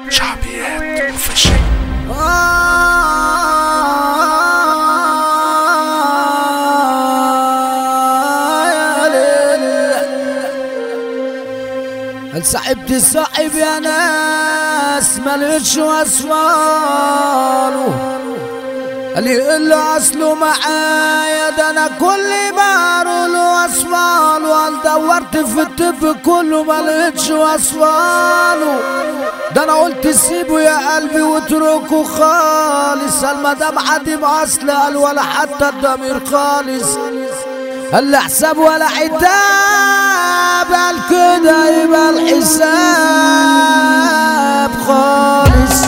شعبيات وفشل هل صاحبت صاحب يا ناس ملقتش وصفاله قال يقول له اصله معايا ده انا كل ما له وصفاله قال دورت في الطب كله ملقتش وصفاله ده انا قلت سيبه يا قلبي واتركه خالص قال ما دام عديم اصل قال ولا حتى الضمير خالص قال لا حساب ولا عتاب قال كده يبقى الحساب خالص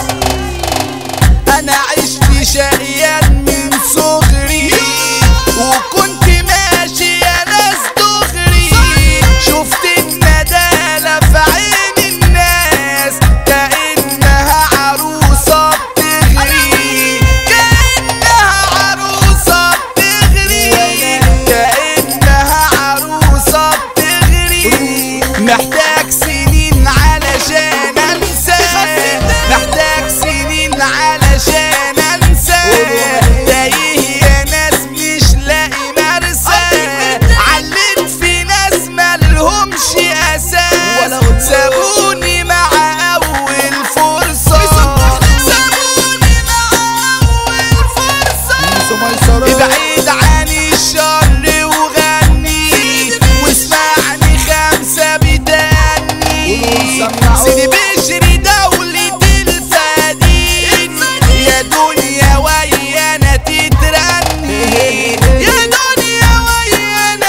انا عشت شقيان من صغري وكنت ماشي يا ناس دغري شفت الندالة في عين الناس كأنها عروسة بتغري كأنها عروسة بتغري كأنها عروسة بتغري محتاج سنين علشان انسى محتاج سنين علشان انسى تايه يا ناس مش لاقي مرسى عليت في ناس مالهمش اساس سابوني مع اول فرصة سابوني مع اول فرصة ابعد عن الشر وغني واسمعني خمسة بتاني سيدي بشري دولة الفدين يا دنيا ويانا تترني يا دنيا ويانا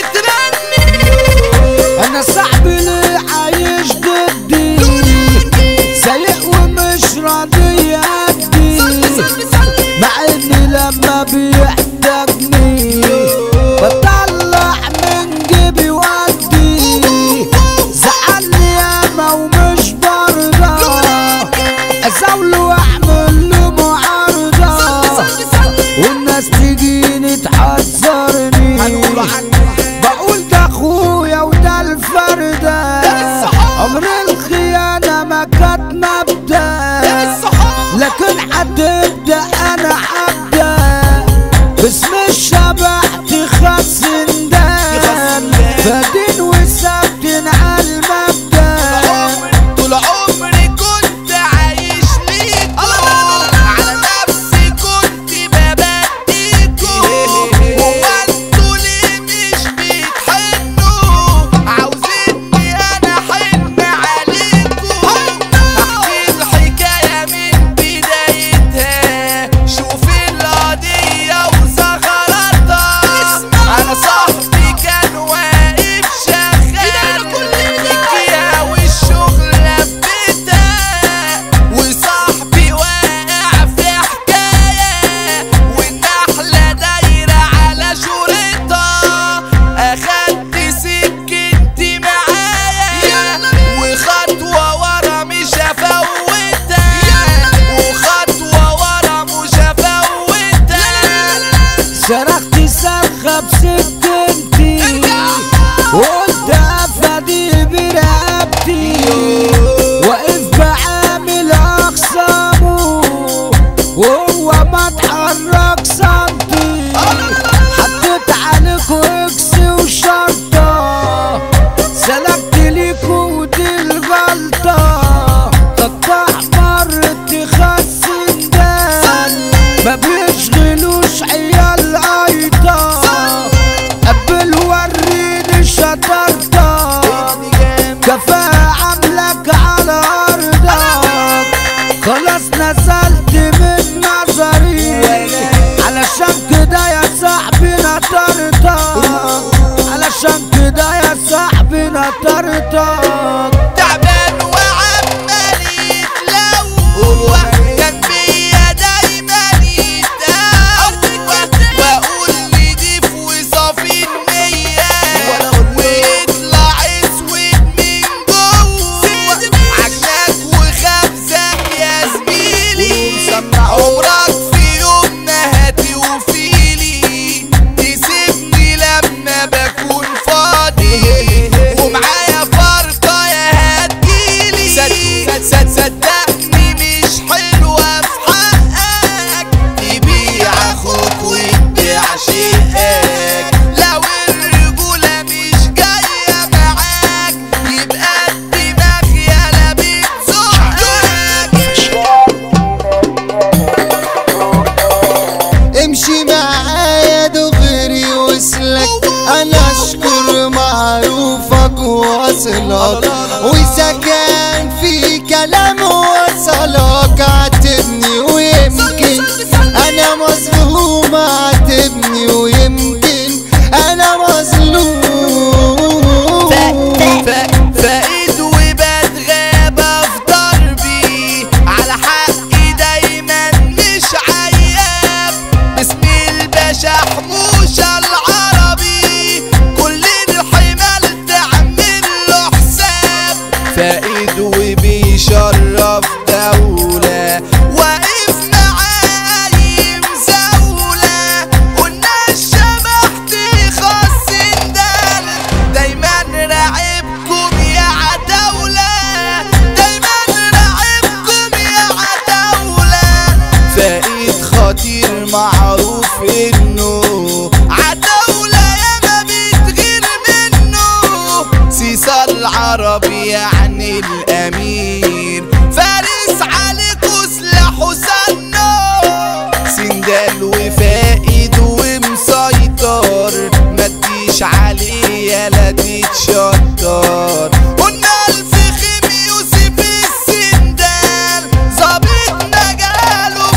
تترني انا صاحبي اللي عايش ضدي سايق ومش راضي يهدي مع اني لما بيحتاجني بطلع من جيبي ودي زعلني ياما ومش برضى ازاوله واعمل له معارضه والناس تجيني تحذرني بقول ده اخويا وده الفردة عمر الخيانة ما كانت مبدأ لكن هتبدأ انا هبدأ باسم الشبح تخزن دم فدين وثابتين على المبدأ طول عمري كنت عايش ليكو على نفسي كنت ببديكو هو انتوا ليه مش بتحنوا عاوزيني انا حن عليكو احكي الحكاية من بدايتها شوف القضية وزغرتها انا صاحبي كان واقف شغال فيها والشغلة في بيتها وصاحبي واقع في حكاية والنحلة دايرة على شورتها أخدت سكتي معايا وخطوة ورا مش هفوتها وخطوة ورا مش هفوتها صرخت صرخة بسكنتي وقلت افادي برقبتي واقف بعامل اقسامه وهو ما اتحرك سنتي حطيت عليكوا اكس وشرطة سلكت ليكوا ودي الغلطة قطع مرة تخزن دم ما بيشغلوش عيال ايضا قبل وريني شطارتك كفاءة عاملك على ارضك خلاص نزلت من نظري علشان كده يا صاحبي نطرتك علشان كده يا صاحبي نطرتك تعبان وعمال يتلوى كان بيا دايما يتقوى واقول نضيف وصافي النية ويطلع اسود من جوه عجناك وخبزك يا زميلي عمرك في يوم نهتي وفيلي تسيبني لما بكون فاضي ومعايا فرقة يا واصلك واذا كان في كلام وصلك عاتبني ويمكن انا مظلوم عاتبني ويمكن انا مظلوم ف- فايد وبتغابى في ضربي على حقي دايما مش عياب باسم الباشا حموشة العربي كل الحمال تعمل له حساب فايد وبيشرف دولة واقف معاه أي مزاولة قلنا الشبح تخص الدال دايما راعبكم يا عتاولة دايما راعبكم يا عتاولة فايد خطير معروف انه عتاولة يا ما بتغير منه سيسا العربي يعني الامير فارس عليكوا سلاحه سنه سندال وفائد ومسيطر ما تجيش عليه يلا تتشطر قلنا الفخم يوسف السندال ظابط مجاله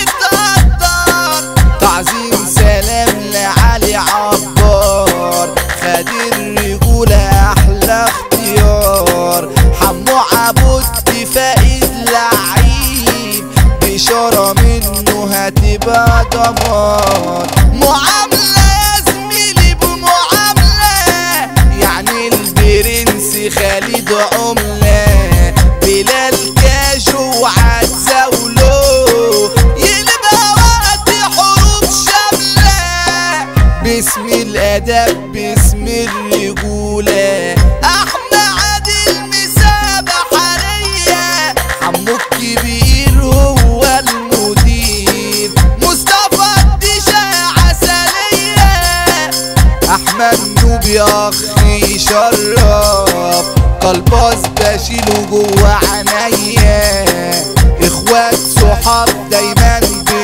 بيتقدر تعظيم سلام لعلي عبار خد الرجولة أحلى اختيار حمو عبود فائد لعيب بشارة منه هتبقى دمار معاملة يا زميلي بمعاملة يعني البرنس خالد عملة بلال كاجو وعتزاولو يلبى وقت حروب شاملة باسم الأدب باسم الرجولة أحمد عادل مسابة حرية حمو الكبير هو المدير مصطفى الدشا عسلية احمد نوب يا اخي شرف قلباز بشيله جوا عينيا اخوات صحاب دايما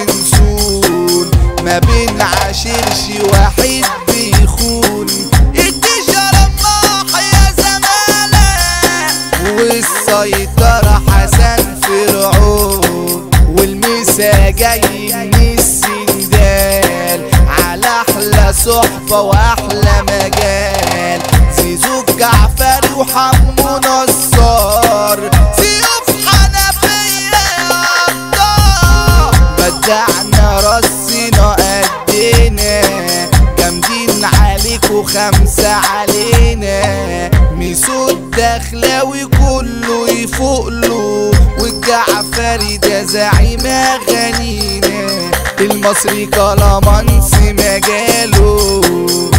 بنسون ما بنعاشرش واحد بيخون التجارة ماح يا زمالة والسيطرة حسن فرعون والمسا جاي من السندال على احلى صحبة واحلى مجال زيزو جعفري وحمو نصار سيوف حنفية يا الله بدعنا رصنا قدنا جامدين عليكوا خمسة علينا ميسو الدخلاوي كله يفوق له والجعفري ده زعيم اغانينا المصري كلامانسي مجاله